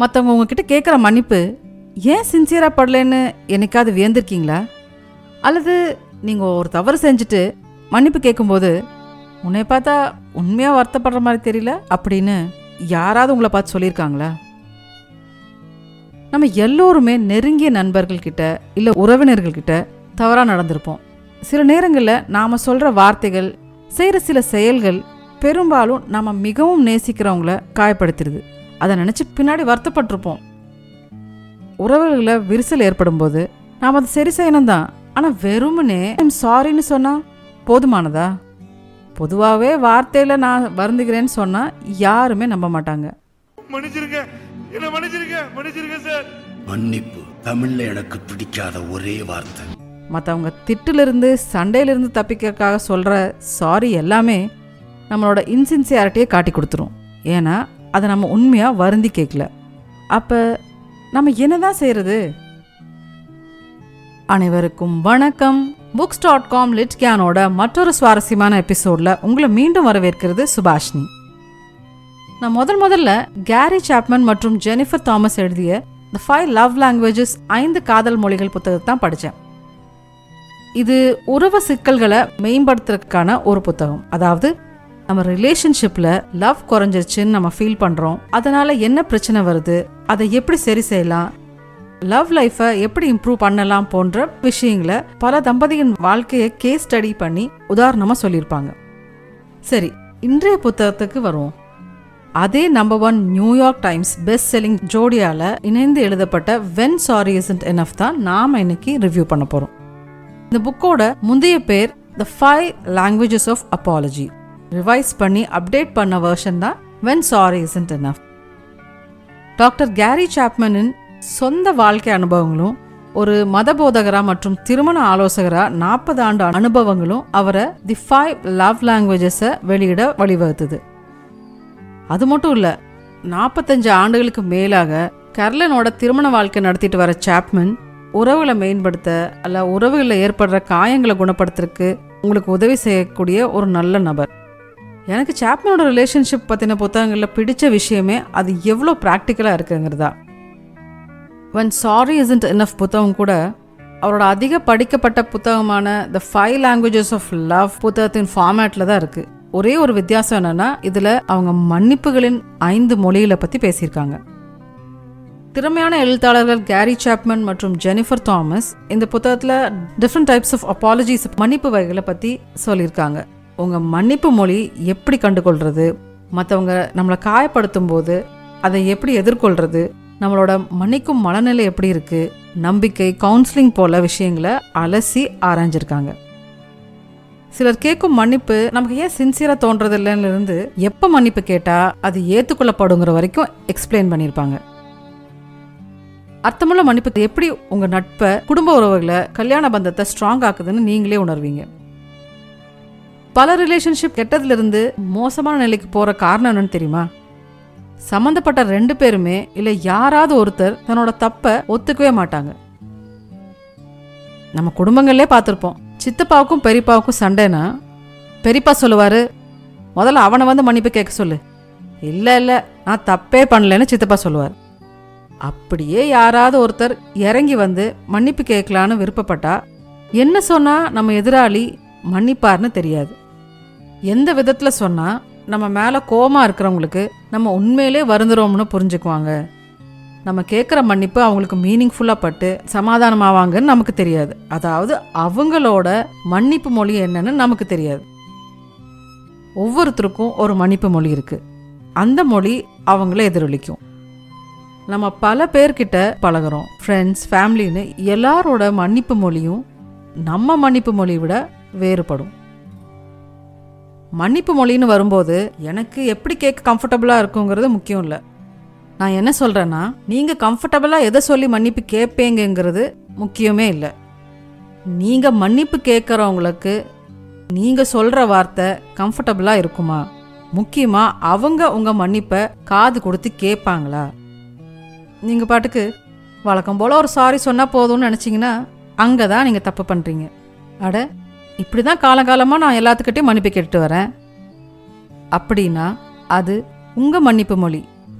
மற்றவங்க உங்ககிட்ட கேட்குற மன்னிப்பு ஏன் சின்சியராக படலைன்னு என்னைக்காவது வியந்திருக்கீங்களா அல்லது நீங்கள் ஒரு தவறு செஞ்சுட்டு மன்னிப்பு கேட்கும்போது உன்னை பார்த்தா உண்மையாக வருத்தப்படுற மாதிரி தெரியல அப்படின்னு யாராவது உங்களை பார்த்து சொல்லியிருக்காங்களா நம்ம எல்லோருமே நெருங்கிய நண்பர்கள்கிட்ட இல்லை உறவினர்கள்கிட்ட தவறாக நடந்திருப்போம் சில நேரங்களில் நாம் சொல்கிற வார்த்தைகள் செய்கிற சில செயல்கள் பெரும்பாலும் நம்ம மிகவும் நேசிக்கிறவங்கள காயப்படுத்திடுது அதை நினச்சி பின்னாடி வருத்தப்பட்டிருப்போம் உறவுகளில் விரிசல் ஏற்படும் போது நாம் அதை சரி செய்யணும் தான் ஆனால் வெறுமனே ஐம் சாரின்னு சொன்னால் போதுமானதா பொதுவாகவே வார்த்தையில் நான் வருந்துகிறேன்னு சொன்னால் யாருமே நம்ப மாட்டாங்க மன்னிச்சிருங்க என்ன மன்னிச்சிருங்க மன்னிச்சிருங்க சார் மன்னிப்பு தமிழ்ல எனக்கு பிடிக்காத ஒரே வார்த்தை மற்றவங்க திட்டிலிருந்து சண்டையிலிருந்து தப்பிக்கிறதுக்காக சொல்கிற சாரி எல்லாமே நம்மளோட இன்சின்சியாரிட்டியை காட்டி கொடுத்துரும் ஏன்னா அதை நம்ம உண்மையாக வருந்தி கேட்கல அப்போ நம்ம என்னதான் செய்கிறது அனைவருக்கும் வணக்கம் புக்ஸ் டாட் காம் லிட்கேனோட மற்றொரு சுவாரஸ்யமான எபிசோடில் உங்களை மீண்டும் வரவேற்கிறது சுபாஷினி நான் முதல் முதல்ல கேரி சாப்மன் மற்றும் ஜெனிஃபர் தாமஸ் எழுதிய த ஃபைவ் லவ் லாங்குவேஜஸ் ஐந்து காதல் மொழிகள் புத்தகத்தை தான் படித்தேன் இது உறவு சிக்கல்களை மேம்படுத்துறதுக்கான ஒரு புத்தகம் அதாவது நம்ம ரிலேஷன்ஷிப்பில் லவ் குறைஞ்சிருச்சுன்னு நம்ம ஃபீல் பண்ணுறோம் அதனால் என்ன பிரச்சனை வருது அதை எப்படி சரி செய்யலாம் லவ் லைஃப்பை எப்படி இம்ப்ரூவ் பண்ணலாம் போன்ற விஷயங்களை பல தம்பதியின் வாழ்க்கையை கேஸ் ஸ்டடி பண்ணி உதாரணமாக சொல்லியிருப்பாங்க சரி இன்றைய புத்தகத்துக்கு வருவோம் அதே number one New York Times best selling ஜோடியால இணைந்து எழுதப்பட்ட வென் சாரி இசன்ட் எனஃப் தான் நாம இன்னைக்கு ரிவ்யூ பண்ண போறோம் இந்த புக்கோட முந்தைய பேர் the five languages of apology revise பண்ணி அப்டேட் பண்ண வெர்ஷன் தான் when sorry isn't enough doctor Gary சாப்மனின் சொந்த வாழ்க்கை அனுபவங்களும் ஒரு மதபோதகரா மற்றும் திருமண ஆலோசகரா நாற்பது ஆண்டு அனுபவங்களும் அவரை தி ஃபைவ் லவ் லாங்குவேஜஸை வெளியிட வழிவகுத்தது அது மட்டும் இல்லை நாற்பத்தஞ்சு ஆண்டுகளுக்கு மேலாக கர்லனோட திருமண வாழ்க்கை நடத்திட்டு வர சாப்மன் உறவுகளை மேம்படுத்த அல்ல உறவுகளில் ஏற்படுற காயங்களை குணப்படுத்துறதுக்கு உங்களுக்கு உதவி செய்யக்கூடிய ஒரு நல்ல நபர் எனக்கு சாப்மனோட ரிலேஷன்ஷிப் பற்றின புத்தகங்களில் பிடிச்ச விஷயமே அது எவ்வளோ ப்ராக்டிக்கலாக இருக்குங்கிறதா ஒன் சாரி isn't enough புத்தகம் கூட அவரோட அதிக படிக்கப்பட்ட புத்தகமான the five languages of love புத்தகத்தின் ஃபார்மேட்டில் தான் இருக்குது ஒரே ஒரு வித்தியாசம் என்னன்னா இதில் அவங்க மன்னிப்புகளின் ஐந்து மொழிகளை பற்றி பேசியிருக்காங்க திறமையான எழுத்தாளர்கள் கேரி சாப்மன் மற்றும் ஜெனிஃபர் தாமஸ் இந்த புத்தகத்தில் டிஃப்ரெண்ட் டைப்ஸ் ஆஃப் அப்பாலஜிஸ் மன்னிப்பு வகைகளை பற்றி சொல்லியிருக்காங்க உங்கள் மன்னிப்பு மொழி எப்படி கண்டுகொள்றது மற்றவங்க நம்மளை காயப்படுத்தும் போது அதை எப்படி எதிர்கொள்றது நம்மளோட மன்னிக்கும் மனநிலை எப்படி இருக்கு நம்பிக்கை கவுன்சிலிங் போல விஷயங்களை அலசி ஆராய்ஞ்சிருக்காங்க சிலர் கேட்கும் மன்னிப்பு நமக்கு ஏன் சின்சியரா தோன்றது இல்லைன்னு இருந்து எப்போ மன்னிப்பு கேட்டா அது ஏற்றுக்கொள்ளப்படுங்கிற வரைக்கும் எக்ஸ்பிளைன் பண்ணியிருப்பாங்க அர்த்தமுள்ள மன்னிப்பு எப்படி உங்க நட்பை குடும்ப உறவுகளை கல்யாண பந்தத்தை ஸ்ட்ராங் ஆக்குதுன்னு நீங்களே உணர்வீங்க பல ரிலேஷன்ஷிப் கெட்டதுல இருந்து மோசமான நிலைக்கு போற காரணம் என்னன்னு தெரியுமா சம்மந்தப்பட்ட ரெண்டு பேருமே இல்ல யாராவது ஒருத்தர் தன்னோட தப்ப ஒத்துக்கவே மாட்டாங்க நம்ம குடும்பங்கள்லே பார்த்துருப்போம் சித்தப்பாவுக்கும் பெரியப்பாவுக்கும் சண்டைனா பெரியப்பா சொல்லுவாரு முதல்ல அவனை வந்து மன்னிப்பு கேட்க சொல்லு இல்லை இல்லை நான் தப்பே பண்ணலன்னு சித்தப்பா சொல்லுவார் அப்படியே யாராவது ஒருத்தர் இறங்கி வந்து மன்னிப்பு கேட்கலான்னு விருப்பப்பட்டா என்ன சொன்னா நம்ம எதிராளி மன்னிப்பார்னு தெரியாது எந்த விதத்தில் சொன்னா நம்ம மேலே கோமா இருக்கிறவங்களுக்கு நம்ம உண்மையிலே வருந்துறோம்னு புரிஞ்சுக்குவாங்க நம்ம கேட்குற மன்னிப்பு அவங்களுக்கு மீனிங்ஃபுல்லாக பட்டு சமாதானமாவாங்கன்னு நமக்கு தெரியாது அதாவது அவங்களோட மன்னிப்பு மொழி என்னன்னு நமக்கு தெரியாது ஒவ்வொருத்தருக்கும் ஒரு மன்னிப்பு மொழி இருக்கு அந்த மொழி அவங்கள எதிரொலிக்கும் நம்ம பல பேர்கிட்ட பழகுறோம் ஃப்ரெண்ட்ஸ் ஃபேமிலின்னு எல்லாரோட மன்னிப்பு மொழியும் நம்ம மன்னிப்பு மொழியை விட வேறுபடும் மன்னிப்பு மொழின்னு வரும்போது எனக்கு எப்படி கேட்க கம்ஃபர்டபுளாக இருக்குங்கிறது முக்கியம் இல்லை நான் என்ன சொல்கிறேன்னா நீங்கள் கம்ஃபர்டபுளாக எதை சொல்லி மன்னிப்பு கேட்பீங்கங்கிறது முக்கியமே இல்லை நீங்கள் மன்னிப்பு கேட்குறவங்களுக்கு நீங்கள் சொல்கிற வார்த்தை கம்ஃபர்டபுளாக இருக்குமா முக்கியமாக அவங்க உங்கள் மன்னிப்பை காது கொடுத்து கேட்பாங்களா நீங்கள் பாட்டுக்கு வழக்கம் போல் ஒரு சாரி சொன்னால் போதும்னு நினச்சிங்கன்னா அங்கே தான் நீங்கள் தப்பு பண்ணுறீங்க அட இப்படி தான் காலங்காலமாக நான் எல்லாத்துக்கிட்டையும் மன்னிப்பு கேட்டுட்டு வரேன் அப்படின்னா அது உங்கள் மன்னிப்பு மொழி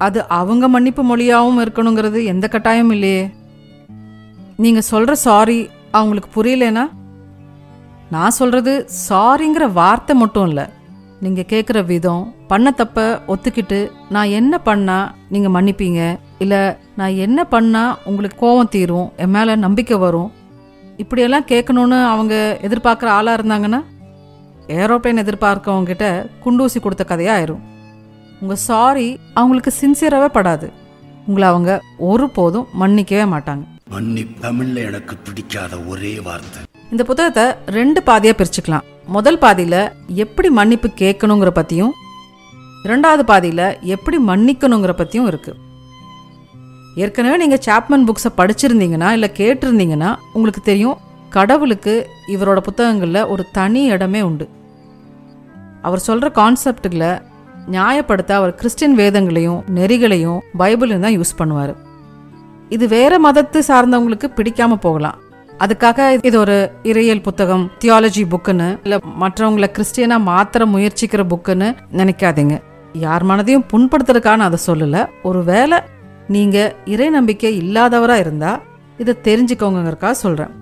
அது அவங்க மன்னிப்பு மொழியாகவும் இருக்கணுங்கிறது எந்த கட்டாயம் இல்லையே நீங்கள் சொல்கிற சாரி அவங்களுக்கு புரியலனா நான் சொல்கிறது சாரிங்கிற வார்த்தை மட்டும் இல்லை நீங்கள் கேட்குற விதம் பண்ண தப்ப ஒத்துக்கிட்டு நான் என்ன பண்ணா நீங்கள் மன்னிப்பீங்க இல்லை நான் என்ன பண்ணா உங்களுக்கு கோவம் தீரும் என் மேலே நம்பிக்கை வரும் இப்படியெல்லாம் கேட்கணுன்னு அவங்க எதிர்பார்க்குற ஆளாக இருந்தாங்கன்னா ஏரோப்ளேன் எதிர்பார்க்கவங்க கிட்ட குண்டூசி கொடுத்த கதையாயிரும் உங்கள் சாரி அவங்களுக்கு சின்சியராகவே படாது உங்களை அவங்க ஒருபோதும் மன்னிக்கவே மாட்டாங்க மன்னி தமிழ்ல எனக்கு பிடிக்காத ஒரே வார்த்தை இந்த புத்தகத்தை ரெண்டு பாதியாக பிரிச்சுக்கலாம் முதல் பாதியில் எப்படி மன்னிப்பு கேட்கணுங்கிற பற்றியும் இரண்டாவது பாதியில் எப்படி மன்னிக்கணுங்கிற பற்றியும் இருக்குது ஏற்கனவே நீங்கள் சாப்மன் புக்ஸை படிச்சிருந்தீங்கன்னா இல்லை கேட்டிருந்தீங்கன்னா உங்களுக்கு தெரியும் கடவுளுக்கு இவரோட புத்தகங்களில் ஒரு தனி இடமே உண்டு அவர் சொல்கிற கான்செப்டுகளை நியாயப்படுத்த அவர் கிறிஸ்டின் வேதங்களையும் நெறிகளையும் பைபிளையும் தான் யூஸ் பண்ணுவார் இது வேற மதத்து சார்ந்தவங்களுக்கு பிடிக்காம போகலாம் அதுக்காக இது ஒரு இறையியல் புத்தகம் தியாலஜி புக்குன்னு இல்லை மற்றவங்கள கிறிஸ்டியனா மாத்திர முயற்சிக்கிற புக்குன்னு நினைக்காதீங்க யார் மனதையும் புண்படுத்துறதுக்காக நான் அதை சொல்லலை ஒருவேளை நீங்க இறை நம்பிக்கை இல்லாதவரா இருந்தா இதை தெரிஞ்சுக்கோங்கறக்காக சொல்றேன்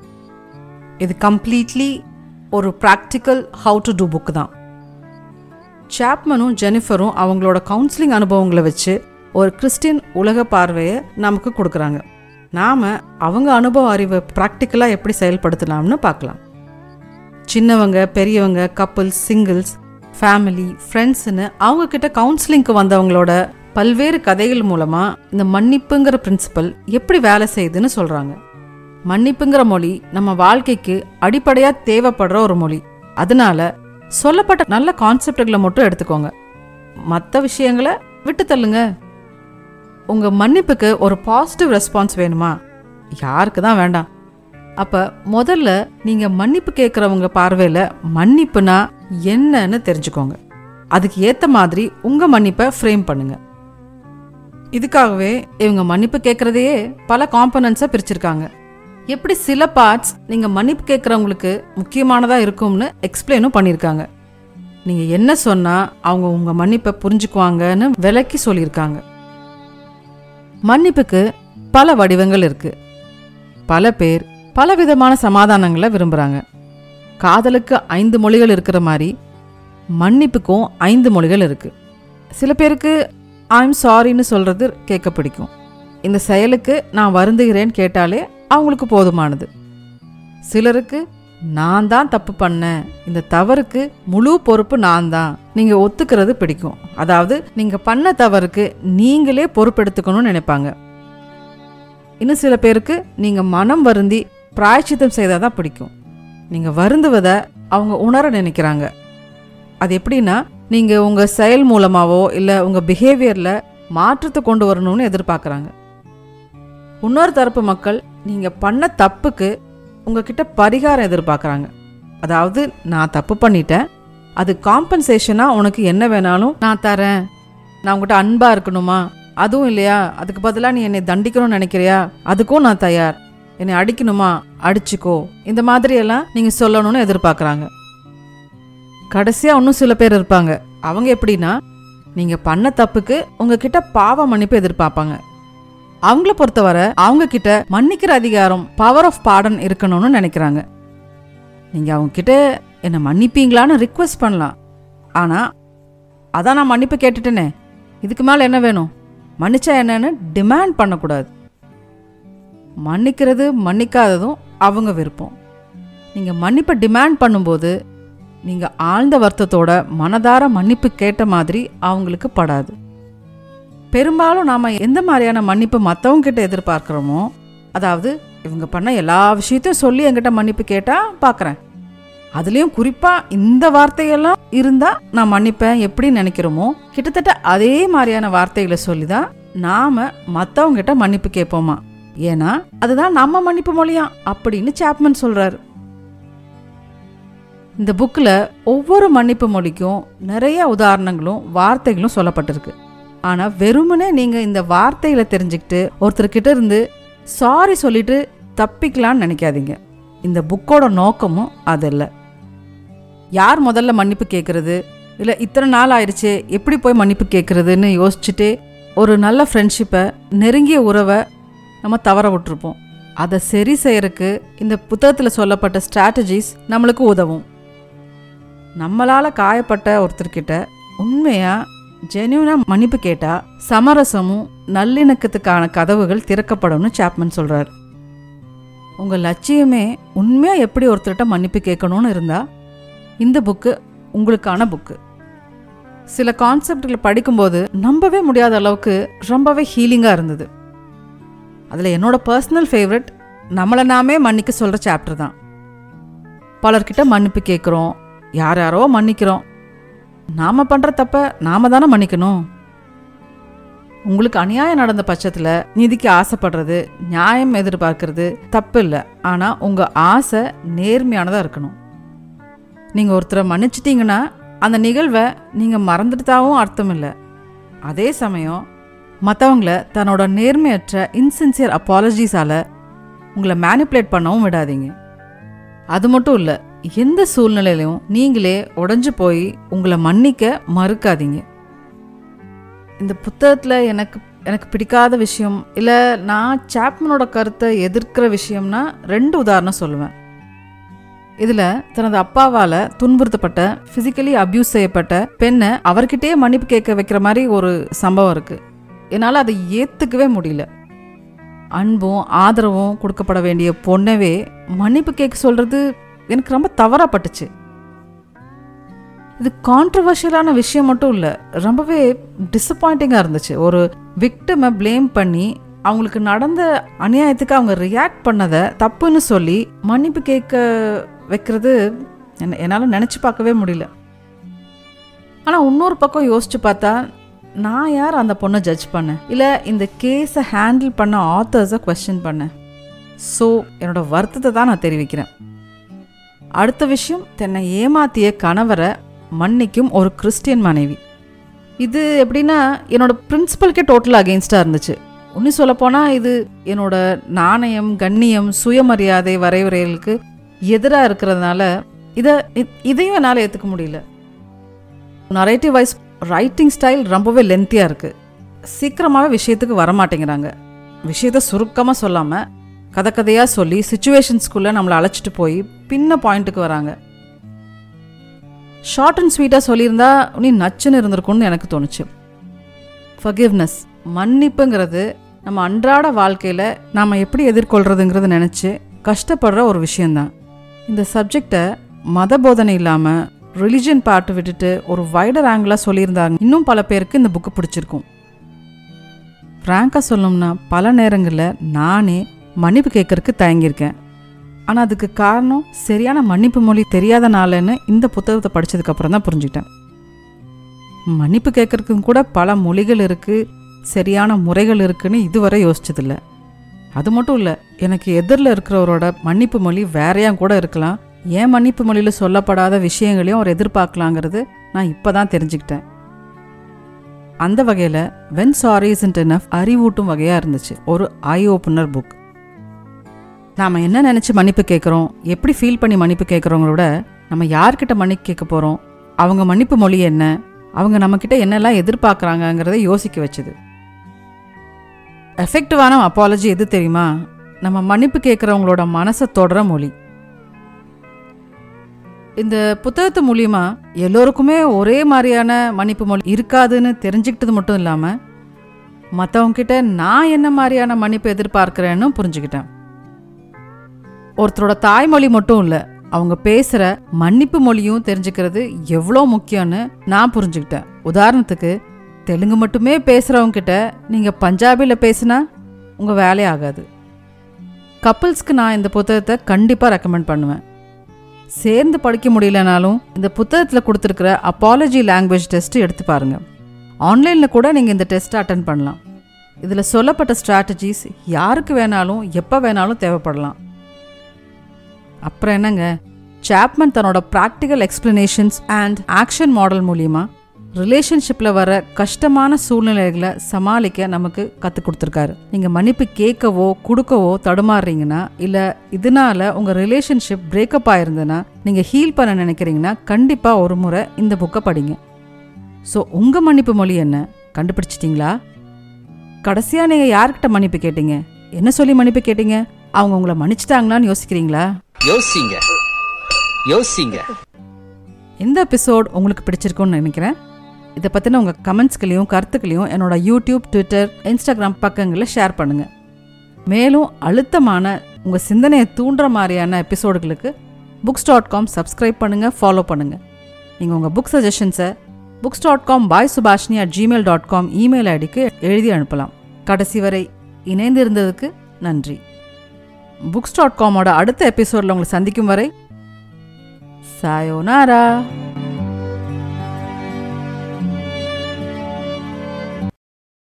இது கம்ப்ளீட்லி ஒரு practical how to do book தான் சாப்மனும் ஜெனிஃபரும் அவங்களோட கவுன்சிலிங் அனுபவங்களை வச்சு ஒரு கிறிஸ்டியன் உலக பார்வையை நமக்கு கொடுக்குறாங்க நாம் அவங்க அனுபவ அறிவை ப்ராக்டிக்கலாக எப்படி செயல்படுத்தலாம்னு பார்க்கலாம் சின்னவங்க பெரியவங்க கப்புள்ஸ் சிங்கிள்ஸ் ஃபேமிலி ஃப்ரெண்ட்ஸ்னு அவங்க கிட்ட கவுன்சிலிங்க்கு வந்தவங்களோட பல்வேறு கதைகள் மூலமாக இந்த மன்னிப்புங்கிற பிரின்சிபல் எப்படி வேலை செய்யுதுன்னு சொல்கிறாங்க மன்னிப்புங்கிற மொழி நம்ம வாழ்க்கைக்கு அடிப்படையாக தேவைப்படுற ஒரு மொழி அதனால சொல்லப்பட்ட நல்ல கான்செப்டுகளை மட்டும் எடுத்துக்கோங்க மற்ற விஷயங்களை விட்டு தள்ளுங்க உங்க மன்னிப்புக்கு ஒரு பாசிட்டிவ் ரெஸ்பான்ஸ் வேணுமா யாருக்கு தான் வேண்டாம் அப்ப முதல்ல நீங்க மன்னிப்பு கேட்குறவங்க பார்வையில மன்னிப்புனா என்னன்னு தெரிஞ்சுக்கோங்க அதுக்கு ஏத்த மாதிரி உங்க மன்னிப்பை ஃப்ரேம் பண்ணுங்க இதுக்காகவே இவங்க மன்னிப்பு கேட்கறதையே பல காம்பனன்ட்ஸை பிரிச்சிருக்காங்க எப்படி சில பார்ட்ஸ் நீங்க மன்னிப்பு கேட்குறவங்களுக்கு முக்கியமானதா இருக்கும்னு எக்ஸ்பிளைனும் பண்ணியிருக்காங்க நீங்க என்ன சொன்னா அவங்க உங்க மன்னிப்பை புரிஞ்சுக்குவாங்கன்னு விளக்கி சொல்லியிருக்காங்க மன்னிப்புக்கு பல வடிவங்கள் இருக்கு பல பேர் பல விதமான சமாதானங்களை விரும்புகிறாங்க காதலுக்கு ஐந்து மொழிகள் இருக்கிற மாதிரி மன்னிப்புக்கும் ஐந்து மொழிகள் இருக்கு சில பேருக்கு ஐம் சாரின்னு சொல்றது கேட்க பிடிக்கும் இந்த செயலுக்கு நான் வருந்துகிறேன்னு கேட்டாலே அவங்களுக்கு போதுமானது சிலருக்கு நான் தான் தப்பு பண்ணேன் இந்த தவறுக்கு முழு பொறுப்பு நான் தான் நீங்க ஒத்துக்கிறது பிடிக்கும் அதாவது நீங்க பண்ண தவறுக்கு நீங்களே பொறுப்பெடுத்துக்கணும்னு நினைப்பாங்க இன்னும் சில பேருக்கு நீங்க மனம் வருந்தி பிராயச்சித்தம் செய்தால் தான் பிடிக்கும் நீங்க வருந்துவதை அவங்க உணர நினைக்கிறாங்க அது எப்படின்னா நீங்க உங்க செயல் மூலமாவோ இல்லை உங்க பிஹேவியர்ல மாற்றத்தை கொண்டு வரணும்னு எதிர்பார்க்குறாங்க இன்னொரு தரப்பு மக்கள் நீங்க பண்ண தப்புக்கு உங்ககிட்ட பரிகாரம் எதிர்பார்க்குறாங்க அதாவது நான் தப்பு பண்ணிட்டேன் அது காம்பன்சேஷனாக உனக்கு என்ன வேணாலும் நான் தரேன் நான் உங்ககிட்ட அன்பாக இருக்கணுமா அதுவும் இல்லையா அதுக்கு பதிலாக நீ என்னை தண்டிக்கணும்னு நினைக்கிறியா அதுக்கும் நான் தயார் என்னை அடிக்கணுமா அடிச்சுக்கோ இந்த மாதிரியெல்லாம் நீங்கள் சொல்லணும்னு எதிர்பார்க்குறாங்க கடைசியாக இன்னும் சில பேர் இருப்பாங்க அவங்க எப்படின்னா நீங்கள் பண்ண தப்புக்கு உங்ககிட்ட பாவ மன்னிப்பு எதிர்பார்ப்பாங்க அவங்கள பொறுத்தவரை அவங்க கிட்ட மன்னிக்கிற அதிகாரம் பவர் ஆஃப் பாடன் இருக்கணும்னு நினைக்கிறாங்க நீங்க அவங்க கிட்ட என்ன மன்னிப்பீங்களான்னு ரிக்வெஸ்ட் பண்ணலாம் ஆனா அதான் நான் மன்னிப்பு கேட்டுட்டேனே இதுக்கு மேல என்ன வேணும் மன்னிச்சா என்னன்னு டிமாண்ட் பண்ணக்கூடாது மன்னிக்கிறது மன்னிக்காததும் அவங்க விருப்பம் நீங்க மன்னிப்பை டிமாண்ட் பண்ணும்போது நீங்க ஆழ்ந்த வருத்தத்தோட மனதார மன்னிப்பு கேட்ட மாதிரி அவங்களுக்கு படாது பெரும்பாலும் நாம் எந்த மாதிரியான மன்னிப்பு மற்றவங்க கிட்ட எதிர்பார்க்குறோமோ அதாவது இவங்க பண்ண எல்லா விஷயத்தையும் சொல்லி என்கிட்ட மன்னிப்பு கேட்டால் பார்க்குறேன் அதுலேயும் குறிப்பாக இந்த வார்த்தையெல்லாம் இருந்தால் நான் மன்னிப்பேன் எப்படி நினைக்கிறோமோ கிட்டத்தட்ட அதே மாதிரியான வார்த்தைகளை சொல்லி தான் நாம் மற்றவங்க கிட்ட மன்னிப்பு கேட்போமா ஏன்னா அதுதான் நம்ம மன்னிப்பு மொழியாம் அப்படின்னு சாப்மன் சொல்கிறாரு இந்த புக்கில் ஒவ்வொரு மன்னிப்பு மொழிக்கும் நிறைய உதாரணங்களும் வார்த்தைகளும் சொல்லப்பட்டிருக்கு ஆனால் வெறுமனே நீங்கள் இந்த வார்த்தைகளை தெரிஞ்சுக்கிட்டு ஒருத்தர்கிட்ட இருந்து சாரி சொல்லிட்டு தப்பிக்கலான்னு நினைக்காதீங்க இந்த புக்கோட நோக்கமும் அது இல்லை யார் முதல்ல மன்னிப்பு கேட்குறது இல்லை இத்தனை நாள் ஆயிடுச்சு எப்படி போய் மன்னிப்பு கேட்குறதுன்னு யோசிச்சுட்டு ஒரு நல்ல ஃப்ரெண்ட்ஷிப்பை நெருங்கிய உறவை நம்ம தவற விட்டுருப்போம் அதை சரி செய்யறதுக்கு இந்த புத்தகத்தில் சொல்லப்பட்ட ஸ்ட்ராட்டஜிஸ் நம்மளுக்கு உதவும் நம்மளால் காயப்பட்ட ஒருத்தர்கிட்ட உண்மையாக ஜென்யூனாக மன்னிப்பு கேட்டால் சமரசமும் நல்லிணக்கத்துக்கான கதவுகள் திறக்கப்படும்னு சாப்மன் சொல்கிறார் உங்கள் லட்சியமே உண்மையாக எப்படி ஒருத்தர்கிட்ட மன்னிப்பு கேட்கணும்னு இருந்தால் இந்த புக்கு உங்களுக்கான புக்கு சில கான்செப்ட்களை படிக்கும்போது நம்பவே முடியாத அளவுக்கு ரொம்பவே ஹீலிங்காக இருந்தது அதில் என்னோட பர்சனல் ஃபேவரட் நம்மளை நாமே மன்னிக்க சொல்கிற சாப்டர் தான் பலர்கிட்ட மன்னிப்பு கேட்குறோம் யார் யாரோ மன்னிக்கிறோம் நாம் பண்ணுற தப்ப நாம தானே மன்னிக்கணும் உங்களுக்கு அநியாயம் நடந்த பட்சத்தில் நீதிக்கு ஆசைப்படுறது நியாயம் எதிர்பார்க்கறது தப்பு இல்லை ஆனால் உங்கள் ஆசை நேர்மையானதாக இருக்கணும் நீங்கள் ஒருத்தரை மன்னிச்சிட்டிங்கன்னா அந்த நிகழ்வை நீங்கள் மறந்துட்டாவும் அர்த்தம் இல்லை அதே சமயம் மற்றவங்கள தன்னோட நேர்மையற்ற இன்சின்சியர் அப்பாலஜிஸால் உங்களை மேனிப்புலேட் பண்ணவும் விடாதீங்க அது மட்டும் இல்லை எந்த சூழ்நிலையிலையும் நீங்களே உடஞ்சு போய் உங்களை மன்னிக்க மறுக்காதீங்க இந்த புத்தகத்தில் எனக்கு எனக்கு பிடிக்காத விஷயம் இல்லை நான் சாப்மனோட கருத்தை எதிர்க்கிற விஷயம்னா ரெண்டு உதாரணம் சொல்லுவேன் இதில் தனது அப்பாவால் துன்புறுத்தப்பட்ட ஃபிசிக்கலி அப்யூஸ் செய்யப்பட்ட பெண்ணை அவர்கிட்டயே மன்னிப்பு கேட்க வைக்கிற மாதிரி ஒரு சம்பவம் இருக்குது என்னால் அதை ஏற்றுக்கவே முடியல அன்பும் ஆதரவும் கொடுக்கப்பட வேண்டிய பொண்ணவே மன்னிப்பு கேட்க சொல்கிறது எனக்கு ரொம்ப தவறாக பட்டுச்சு இது கான்ட்ரவர்ஷியலான விஷயம் மட்டும் இல்லை ரொம்பவே டிசப்பாயிண்டிங்காக இருந்துச்சு ஒரு விக்டமை ப்ளேம் பண்ணி அவங்களுக்கு நடந்த அநியாயத்துக்கு அவங்க ரியாக்ட் பண்ணதை தப்புன்னு சொல்லி மன்னிப்பு கேட்க வைக்கிறது என்ன என்னால் நினச்சி பார்க்கவே முடியல ஆனால் இன்னொரு பக்கம் யோசிச்சு பார்த்தா நான் யார் அந்த பொண்ணை ஜட்ஜ் பண்ணேன் இல்லை இந்த கேஸை ஹேண்டில் பண்ண ஆத்தர்ஸை கொஸ்டின் பண்ணேன் ஸோ என்னோட வருத்தத்தை தான் நான் தெரிவிக்கிறேன் அடுத்த விஷயம் தன்னை ஏமாத்திய கணவரை மன்னிக்கும் ஒரு கிறிஸ்டியன் மனைவி இது எப்படின்னா என்னோட பிரின்சிபலுக்கே டோட்டல் அகெயின்ஸ்டாக இருந்துச்சு இன்னும் சொல்லப்போனால் இது என்னோட நாணயம் கண்ணியம் சுயமரியாதை வரைவுரைகளுக்கு எதிராக இருக்கிறதுனால இதை இ- இதையும் என்னால் ஏற்றுக்க முடியல நரேட்டிவ் வைஸ் ரைட்டிங் ஸ்டைல் ரொம்பவே லென்த்தியாக இருக்குது சீக்கிரமாகவே விஷயத்துக்கு வரமாட்டேங்கிறாங்க விஷயத்த சுருக்கமாக சொல்லாமல் கதை கதையாக சொல்லி சுச்சுவேஷன்ஸ்குள்ளே நம்மளை அழைச்சிட்டு போய் பின்ன பாயிண்ட்டுக்கு வராங்க ஷார்ட் அண்ட் ஸ்வீட்டாக சொல்லியிருந்தா நீ நச்சுன்னு இருந்திருக்கும்னு எனக்கு தோணுச்சு ஃபர்கிவ்னஸ் மன்னிப்புங்கிறது நம்ம அன்றாட வாழ்க்கையில் நாம் எப்படி எதிர்கொள்கிறதுங்கிறத நினச்சி கஷ்டப்படுற ஒரு விஷயந்தான் இந்த சப்ஜெக்டை மத போதனை இல்லாமல் ரிலிஜன் பார்ட்டு விட்டுட்டு ஒரு வைடர் ஆங்கிளாக சொல்லியிருந்தாங்க இன்னும் பல பேருக்கு இந்த புக்கு பிடிச்சிருக்கும் ஃப்ராங்காக சொல்லணும்னா பல நேரங்களில் நானே மன்னிப்பு கேட்கறதுக்கு தயங்கியிருக்கேன் ஆனால் அதுக்கு காரணம் சரியான மன்னிப்பு மொழி தெரியாதனாலன்னு இந்த புத்தகத்தை படித்ததுக்கப்புறம் தான் புரிஞ்சுக்கிட்டேன் மன்னிப்பு கேட்கறதுக்கும் கூட பல மொழிகள் இருக்குது சரியான முறைகள் இருக்குன்னு இதுவரை யோசிச்சதில்ல அது மட்டும் இல்லை எனக்கு எதிரில் இருக்கிறவரோட மன்னிப்பு மொழி வேறையா கூட இருக்கலாம் ஏன் மன்னிப்பு மொழியில் சொல்லப்படாத விஷயங்களையும் அவர் எதிர்பார்க்கலாங்கிறது நான் இப்போ தான் தெரிஞ்சுக்கிட்டேன் அந்த வகையில் வென் சாரி இஸ்ன்ட் enough அறிவூட்டும் வகையாக இருந்துச்சு ஒரு ஐ ஓப்பனர் புக் நாம் என்ன நினச்சி மன்னிப்பு கேட்குறோம் எப்படி ஃபீல் பண்ணி மன்னிப்பு கேட்குறவங்களோட நம்ம யார்கிட்ட மன்னிப்பு கேட்க போகிறோம் அவங்க மன்னிப்பு மொழி என்ன அவங்க நம்மக்கிட்ட என்னெல்லாம் எதிர்பார்க்குறாங்கங்கிறத யோசிக்க வச்சுது எஃபெக்டிவான அப்பாலஜி எது தெரியுமா நம்ம மன்னிப்பு கேட்குறவங்களோட மனசை தொடர மொழி இந்த புத்தகத்து மூலியமா எல்லோருக்குமே ஒரே மாதிரியான மன்னிப்பு மொழி இருக்காதுன்னு தெரிஞ்சுக்கிட்டது மட்டும் இல்லாமல் மற்றவங்க கிட்ட நான் என்ன மாதிரியான மன்னிப்பு எதிர்பார்க்கிறேன்னு புரிஞ்சுக்கிட்டேன் ஒருத்தரோட தாய்மொழி மட்டும் இல்லை அவங்க பேசுகிற மன்னிப்பு மொழியும் தெரிஞ்சுக்கிறது எவ்வளோ முக்கியம்னு நான் புரிஞ்சுக்கிட்டேன் உதாரணத்துக்கு தெலுங்கு மட்டுமே பேசுகிறவங்க கிட்ட நீங்கள் பஞ்சாபியில் பேசினா உங்கள் வேலையே ஆகாது கப்புள்ஸ்க்கு நான் இந்த புத்தகத்தை கண்டிப்பாக ரெக்கமெண்ட் பண்ணுவேன் சேர்ந்து படிக்க முடியலனாலும் இந்த புத்தகத்தில் கொடுத்துருக்கிற அப்பாலஜி லாங்குவேஜ் டெஸ்ட் எடுத்து பாருங்க ஆன்லைனில் கூட நீங்கள் இந்த டெஸ்ட்டை அட்டன் பண்ணலாம் இதில் சொல்லப்பட்ட ஸ்ட்ராட்டஜிஸ் யாருக்கு வேணாலும் எப்போ வேணாலும் தேவைப்படலாம் அப்புறம் என்னங்க சாப்மன் தன்னோட practical explanations and action model மூலியமா ரிலேஷன்ஷிப்பில் வர கஷ்டமான சூழ்நிலைகளை சமாளிக்க நமக்கு கற்றுக் கொடுத்துருக்காரு நீங்கள் மன்னிப்பு கேட்கவோ கொடுக்கவோ தடுமாறுறீங்கன்னா இல்லை இதனால உங்கள் ரிலேஷன்ஷிப் பிரேக்கப் ஆயிருந்ததுன்னா நீங்கள் ஹீல் பண்ண நினைக்கிறீங்கன்னா கண்டிப்பாக ஒரு முறை இந்த புக்கை படிங்க ஸோ உங்கள் மன்னிப்பு மொழி என்ன கண்டுபிடிச்சிட்டிங்களா கடைசியா நீங்க யார்கிட்ட மன்னிப்பு கேட்டீங்க என்ன சொல்லி மன்னிப்பு கேட்டீங்க அவங்க உங்களை மன்னிச்சிட்டாங்களான்னு யோசிக்கிறீங்களா யோசிங்க யோசிங்க இந்த எபிசோட் உங்களுக்கு பிடிச்சிருக்கும்னு நினைக்கிறேன் இதை பற்றின உங்கள் கமெண்ட்ஸ்களையும் கருத்துக்களையும் என்னோட யூடியூப் ட்விட்டர் இன்ஸ்டாகிராம் பக்கங்களில் ஷேர் பண்ணுங்கள் மேலும் அழுத்தமான உங்கள் சிந்தனையை தூண்டுற மாதிரியான எபிசோடுகளுக்கு புக்ஸ் டாட் காம் சப்ஸ்கிரைப் பண்ணுங்கள் ஃபாலோ பண்ணுங்கள் நீங்கள் உங்கள் புக் சஜஷன்ஸை books dot com by Subhashini at Gmail dot com email ஐடிக்கு எழுதி அனுப்பலாம் கடைசி வரை இணைந்து இருந்ததுக்கு நன்றி புக்ஸ் டாட் காமோட அடுத்த எபிசோடில் உங்களை சந்திக்கும் வரை சாயோனாரா